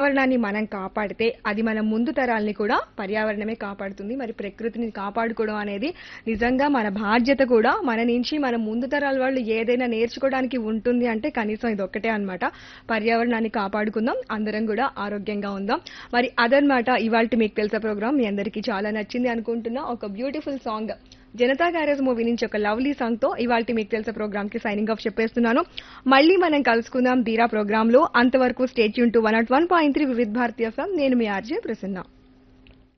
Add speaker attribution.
Speaker 1: పర్యావరణాన్ని మనం కాపాడితే అది మన ముందు తరాల్ని కూడా పర్యావరణమే కాపాడుతుంది మరి ప్రకృతిని కాపాడుకోవడం అనేది నిజంగా మన బాధ్యత కూడా మన నుంచి మన ముందు తరాల వాళ్ళు ఏదైనా నేర్చుకోవడానికి ఉంటుంది అంటే కనీసం ఇది ఒక్కటే అన్నమాట పర్యావరణాన్ని కాపాడుకుందాం అందరం కూడా ఆరోగ్యంగా ఉందాం మరి అదనమాట ఇవాళ మీకు తెలుసా ప్రోగ్రామ్ మీ అందరికీ చాలా నచ్చింది అనుకుంటున్నా ఒక beautiful song Janatha garage movie నుంచి ఒక లవ్లీ సాంగ్ తో ఇవాళ మీకు తెలిసే ప్రోగ్రామ్ కి సైనింగ్ ఆఫ్ చెప్పేస్తున్నాను మళ్ళీ మనం కలుసుకుందాం ధీరా ప్రోగ్రామ్ లో అంతవరకు స్టేట్ యూన్ to one not one point three Vividh Bharati నేను మీ ఆర్జే ప్రసన్న